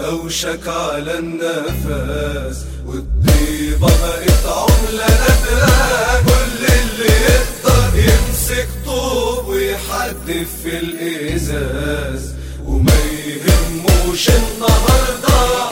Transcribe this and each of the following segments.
أوشك على النفس والطيبة بقت عملة نادرة كل اللي يقدر يمسك طوب ويحدف في الإزاز وما يهموش النهارده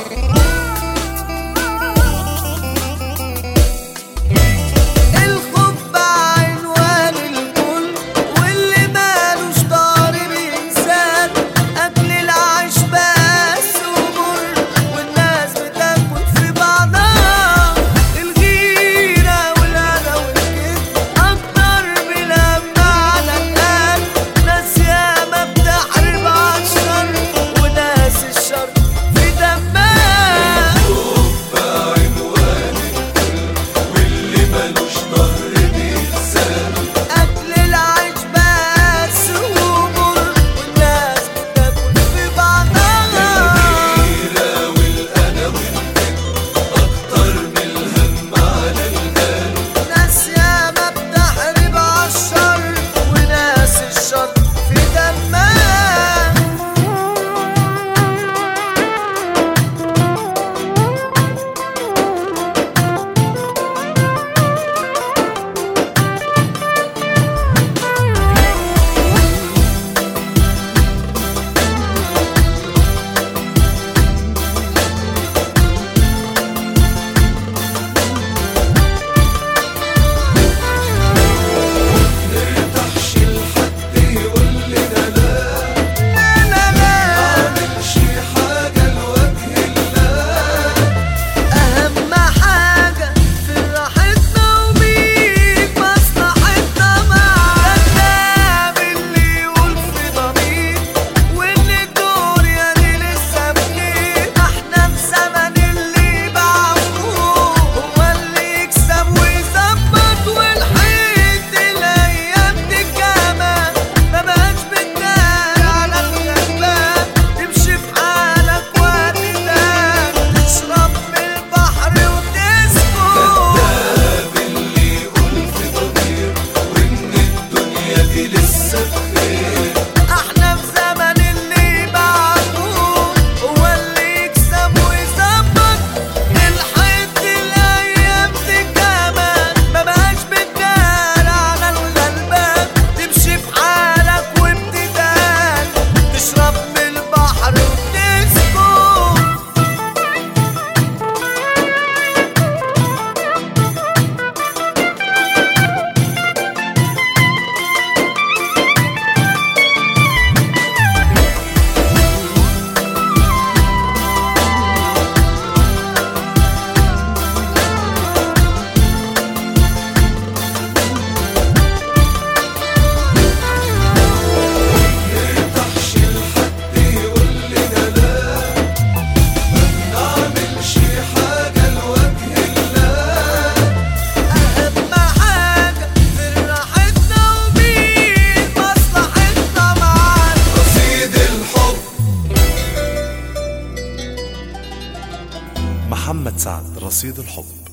الخوف بعنوان الكل واللي مالوش ضارب انسان اكل العيش بس ومر والناس بتاكل في بعضها الغيرة والهنا والكذب اكتر من هم على القلب ناس ياما بتحارب عالشر وناس الشر في دمها بعنوان الكل واللي ملوش ظهر بيتسال أكل العيش بس ومر والناس بتاكل في بعضها الغيرة والأنا والكذب أكتر من الهم على القلب ناس ياما بتحارب عالشر وناس الشر في دمها نرتاحش لحد يقول لنا لا لا لا لا أعملش حاجة لوجه الله أهم حاجة في راحتنا ومين مصلحتنا معاه كذاب اللي يقول في ضمير وإن الدنيا دي لسه بخير احنا في زمن اللي بعمره هو اللي يكسب ويظبط والحيط الأيام دي كمان ما بقاش بتدار على الغلبان تمشي في حالك وقت تاني تشرب من البحر وتسكت كذاب اللي يقول في ضمير وإن الدنيا دي لسه بخير احنا في زمن اللي بعده هو اللي يكسب ويظبط الحيط الايام دي كمان ما بقاش بتدار على الغلبان تمشي في حالك وابتدال تشرب من البحر وتسكت نرتاحش لحد يقول لنا لا ما نعملش حاجة لوجه الله أهم حاجة في راحتنا ومين مصلحتنا معانا رصيد الحب محمد سعد رصيد الحب